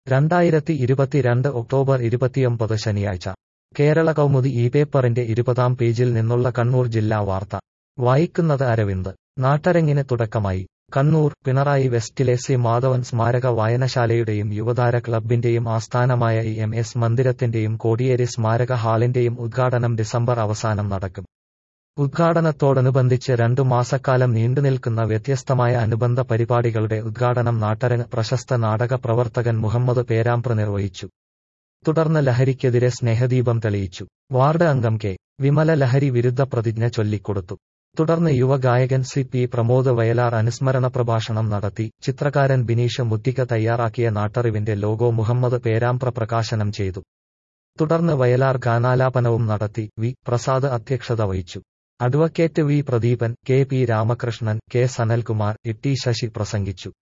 രണ്ടായിരത്തി ഇരുപത്തിരണ്ട് ഒക്ടോബർ ഇരുപത്തിയൊമ്പത് ശനിയാഴ്ച കേരള കൗമുദി ഈ പേപ്പറിന്റെ ഇരുപതാം പേജിൽ നിന്നുള്ള കണ്ണൂർ ജില്ലാ വാർത്ത വായിക്കുന്നത് അരവിന്ദ് നാട്ടരങ്ങിന് തുടക്കമായി കണ്ണൂർ പിണറായി വെസ്റ്റിലെ സി മാധവൻ സ്മാരക വായനശാലയുടെയും യുവതാര ക്ലബിന്റെയും ആസ്ഥാനമായ ഇ എം എസ് മന്ദിരത്തിന്റെയും കോടിയേരി സ്മാരക ഹാളിന്റെയും ഉദ്ഘാടനം ഡിസംബർ അവസാനം നടക്കും ഉദ്ഘാടനത്തോടനുബന്ധിച്ച് രണ്ടു മാസക്കാലം നീണ്ടുനിൽക്കുന്ന വ്യത്യസ്തമായ അനുബന്ധ പരിപാടികളുടെ ഉദ്ഘാടനം നാട്ടരങ്ങ് പ്രശസ്ത നാടക പ്രവർത്തകൻ മുഹമ്മദ് പേരാമ്പ്ര നിർവഹിച്ചു തുടർന്ന് ലഹരിക്കെതിരെ സ്നേഹദീപം തെളിയിച്ചു വാർഡ് അംഗം കെ വിമല ലഹരി വിരുദ്ധ പ്രതിജ്ഞ ചൊല്ലിക്കൊടുത്തു തുടർന്ന് യുവഗായകൻ സി പി പ്രമോദ് വയലാർ അനുസ്മരണ പ്രഭാഷണം നടത്തി ചിത്രകാരൻ ബിനീഷ് മുത്തിക്ക തയ്യാറാക്കിയ നാട്ടറിവിന്റെ ലോഗോ മുഹമ്മദ് പേരാമ്പ്ര പ്രകാശനം ചെയ്തു തുടർന്ന് വയലാർ ഗാനാലാപനവും നടത്തി വി പ്രസാദ് അധ്യക്ഷത വഹിച്ചു advocate V Pradeepan K P Ramakrishnan K Sanalkumar E T Sasi പ്രസംഗിച്ചു